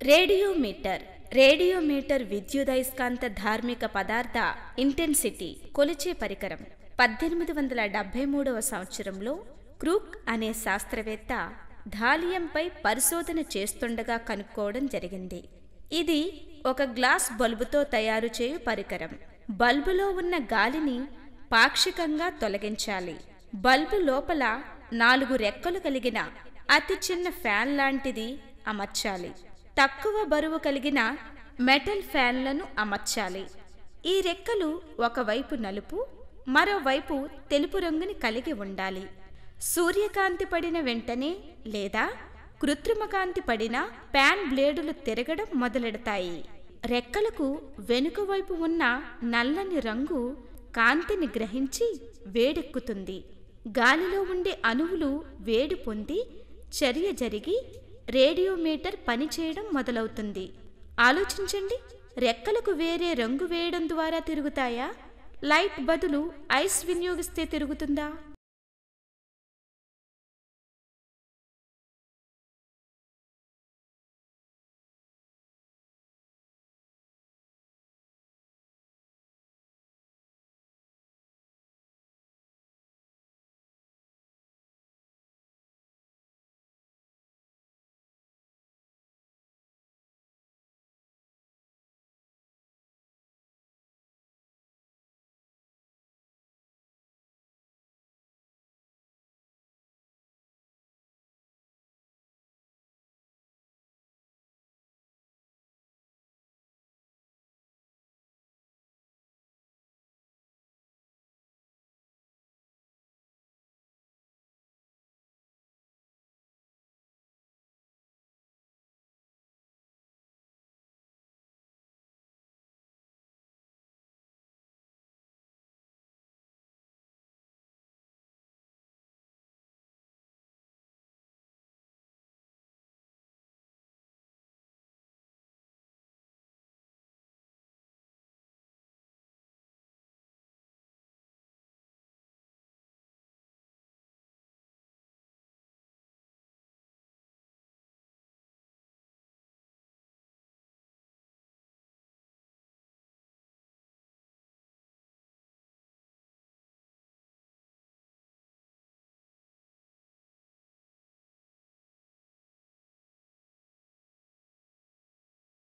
radiometer radiometer విద్యుదయస్కాంత ధార్మిక పదార్థ ఇంటెన్సిటీ కొలిచే పరికరం పద్దెనిమిది వందల డెబ్బై మూడవ సంవత్సరంలో క్రూక్ అనే శాస్త్రవేత్త ధాలియంపై పరిశోధన చేస్తుండగా కనుక్కోవడం జరిగింది ఇది ఒక గ్లాస్ బల్బుతో తయారు చేయు పరికరం బల్బులో ఉన్న గాలిని పాక్షికంగా తొలగించాలి బల్బు లోపల నాలుగు రెక్కలు కలిగిన అతి చిన్న ఫ్యాన్ లాంటిది అమర్చాలి తక్కువ బరువు కలిగిన మెటల్ ఫ్యాన్లను అమర్చాలి ఈ రెక్కలు ఒకవైపు నలుపు మరోవైపు తెలుపు రంగుని కలిగి ఉండాలి సూర్యకాంతి పడిన వెంటనే లేదా కృత్రిమ కాంతి పడిన ప్యాన్ బ్లేడులు తిరగడం మొదలెడతాయి రెక్కలకు వెనుక వైపు ఉన్న నల్లని రంగు కాంతిని గ్రహించి వేడెక్కుతుంది గాలిలో ఉండే అణువులు వేడి పొంది చర్య జరిగి రేడియోమీటర్ పనిచేయడం మొదలవుతుంది ఆలోచించండి రెక్కలకు వేరే రంగు వేయడం ద్వారా తిరుగుతాయా లైట్ బదులు ఐస్ వినియోగిస్తే తిరుగుతుందా